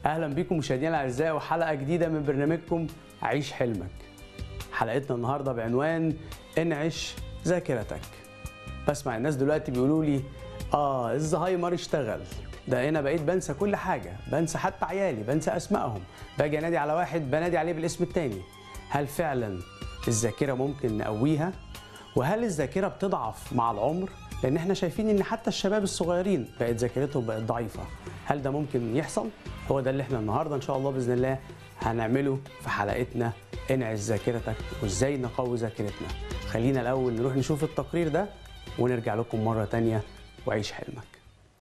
اهلا بيكم مشاهدينا الاعزاء وحلقه جديده من برنامجكم عيش حلمك حلقتنا النهارده بعنوان انعش ذاكرتك بسمع الناس دلوقتي بيقولوا لي اه الزهايمر اشتغل ده انا بقيت بنسى كل حاجه بنسى حتى عيالي بنسى اسمائهم باجي انادي على واحد بنادي عليه بالاسم التاني هل فعلا الذاكره ممكن نقويها وهل الذاكره بتضعف مع العمر لان احنا شايفين ان حتى الشباب الصغيرين بقت ذاكرتهم بقت ضعيفه هل ده ممكن يحصل هو ده اللي احنا النهارده ان شاء الله باذن الله هنعمله في حلقتنا انعش ذاكرتك وازاي نقوي ذاكرتنا خلينا الاول نروح نشوف التقرير ده ونرجع لكم مره تانية وعيش حلمك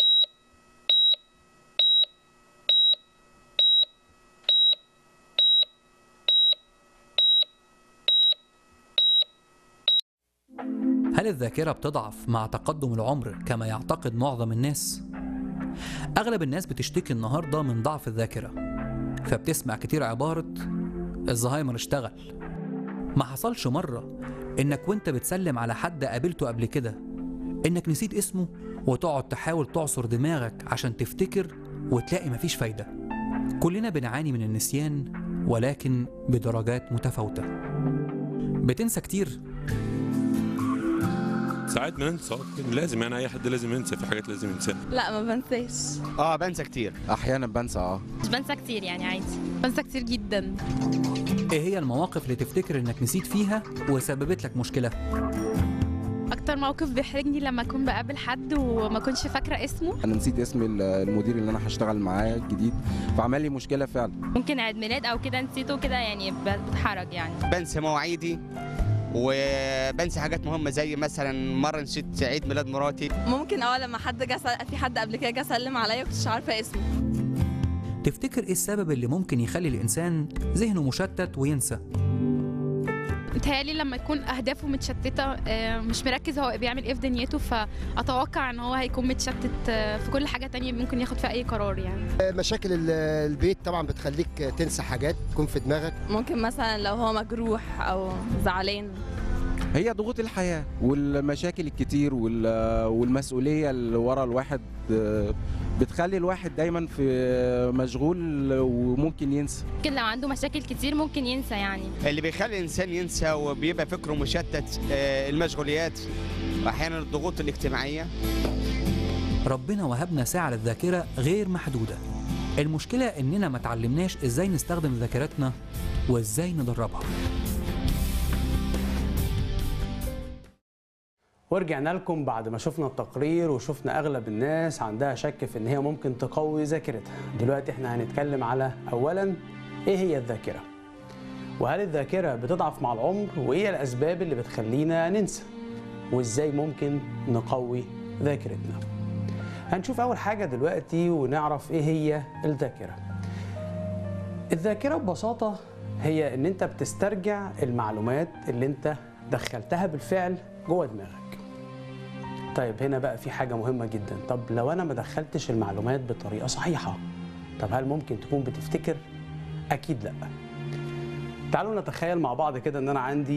هل الذاكرة بتضعف مع تقدم العمر كما يعتقد معظم الناس؟ أغلب الناس بتشتكي النهاردة من ضعف الذاكرة فبتسمع كتير عبارة الزهايمر اشتغل ما حصلش مرة إنك وإنت بتسلم على حد قابلته قبل كده إنك نسيت اسمه وتقعد تحاول تعصر دماغك عشان تفتكر وتلاقي مفيش فايدة كلنا بنعاني من النسيان ولكن بدرجات متفاوتة بتنسى كتير ساعات بننسى لازم يعني اي حد لازم ينسى في حاجات لازم ينساها لا ما بنساش اه بنسى كتير احيانا بنسى اه مش بنسى كتير يعني عادي بنسى كتير جدا ايه هي المواقف اللي تفتكر انك نسيت فيها وسببت لك مشكلة اكتر موقف بيحرجني لما اكون بقابل حد وما اكونش فاكره اسمه انا نسيت اسم ال- المدير اللي انا هشتغل معاه الجديد فعمل لي مشكله فعلا ممكن عيد ميلاد او كده نسيته كده يعني ب- بتحرج يعني بنسى مواعيدي وبنسى حاجات مهمة زي مثلا مرة نسيت عيد ميلاد مراتي ممكن اه لما حد جه سل- في حد قبل كده جه سلم عليا كنتش عارفه اسمه تفتكر ايه السبب اللي ممكن يخلي الانسان ذهنه مشتت وينسى متهيألي لما يكون اهدافه متشتته آه، مش مركز هو بيعمل ايه في دنيته فاتوقع ان هو هيكون متشتت آه، في كل حاجه تانية ممكن ياخد فيها اي قرار يعني مشاكل ال- البيت طبعا بتخليك تنسى حاجات تكون في دماغك ممكن مثلا لو هو مجروح او زعلان هي ضغوط الحياه والمشاكل الكتير وال- والمسؤوليه اللي ورا الواحد آه، بتخلي الواحد دايما في مشغول وممكن ينسى ممكن لو عنده مشاكل كتير ممكن ينسى يعني اللي بيخلي الإنسان ينسى وبيبقى فكره مشتت آه، المشغوليات وأحيانا الضغوط الاجتماعية ربنا وهبنا ساعة للذاكرة غير محدودة المشكلة إننا ما تعلمناش إزاي نستخدم ذاكرتنا وإزاي ندربها ورجعنا لكم بعد ما شفنا التقرير وشفنا اغلب الناس عندها شك في ان هي ممكن تقوي ذاكرتها دلوقتي احنا هنتكلم على اولا ايه هي الذاكره وهل الذاكره بتضعف مع العمر وايه الاسباب اللي بتخلينا ننسى وازاي ممكن نقوي ذاكرتنا هنشوف اول حاجه دلوقتي ونعرف ايه هي الذاكره الذاكره ببساطه هي ان انت بتسترجع المعلومات اللي انت دخلتها بالفعل جوه دماغك طيب هنا بقى في حاجة مهمة جدا طب لو أنا ما دخلتش المعلومات بطريقة صحيحة طب هل ممكن تكون بتفتكر؟ أكيد لأ تعالوا نتخيل مع بعض كده إن أنا عندي